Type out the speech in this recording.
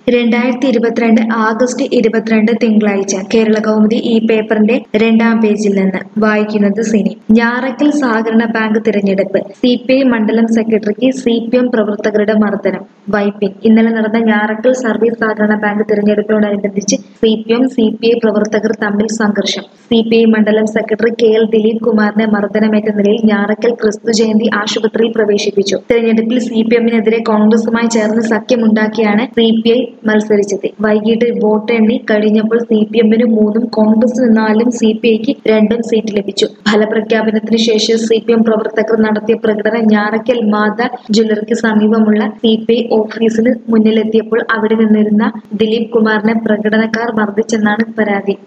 രണ്ടായിരത്തി ഇരുപത്തിരണ്ട് ആഗസ്റ്റ് ഇരുപത്തിരണ്ട് തിങ്കളാഴ്ച കേരള കൗമുദി ഈ പേപ്പറിന്റെ രണ്ടാം പേജിൽ നിന്ന് വായിക്കുന്നത് സിനി ഞാറക്കൽ സഹകരണ ബാങ്ക് തിരഞ്ഞെടുപ്പ് സി പി ഐ മണ്ഡലം സെക്രട്ടറിക്ക് സി പി എം പ്രവർത്തകരുടെ മർദ്ദനം വൈപ്പിൻ ഇന്നലെ നടന്ന ഞാറക്കൽ സർവീസ് സഹകരണ ബാങ്ക് തിരഞ്ഞെടുപ്പിനോടനുബന്ധിച്ച് C P M C P I പ്രവർത്തകർ തമ്മിൽ സംഘർഷം സി പി ഐ മണ്ഡലം സെക്രട്ടറി കെ എൽ ദിലീപ് കുമാറിനെ മർദ്ദനമേറ്റ നിലയിൽ ഞാറക്കൽ ക്രിസ്തു ജയന്തി ആശുപത്രിയിൽ പ്രവേശിപ്പിച്ചു തിരഞ്ഞെടുപ്പിൽ സി പി എമ്മിനെതിരെ കോൺഗ്രസുമായി ചേർന്ന് സഖ്യമുണ്ടാക്കിയാണ് സി പി ഐ മത്സരിച്ചത് വൈകിട്ട് വോട്ട് എണ്ണി കഴിഞ്ഞപ്പോൾ സി പി എമ്മിന് മൂന്നും കോൺഗ്രസിന് നാലും സി പി ഐക്ക് രണ്ടും സീറ്റ് ലഭിച്ചു ഫലപ്രഖ്യാപനത്തിന് ശേഷം സി പി എം പ്രവർത്തകർ നടത്തിയ പ്രകടനം ഞാറക്കൽ മാത ജ്വല്ലറിക്ക് സമീപമുള്ള സി പി ഐ ഓഫീസിന് മുന്നിലെത്തിയപ്പോൾ അവിടെ നിന്നിരുന്ന ദിലീപ് കുമാറിനെ പ്രകടനക്കാർ മർദ്ദിച്ചെന്നാണ് പരാതി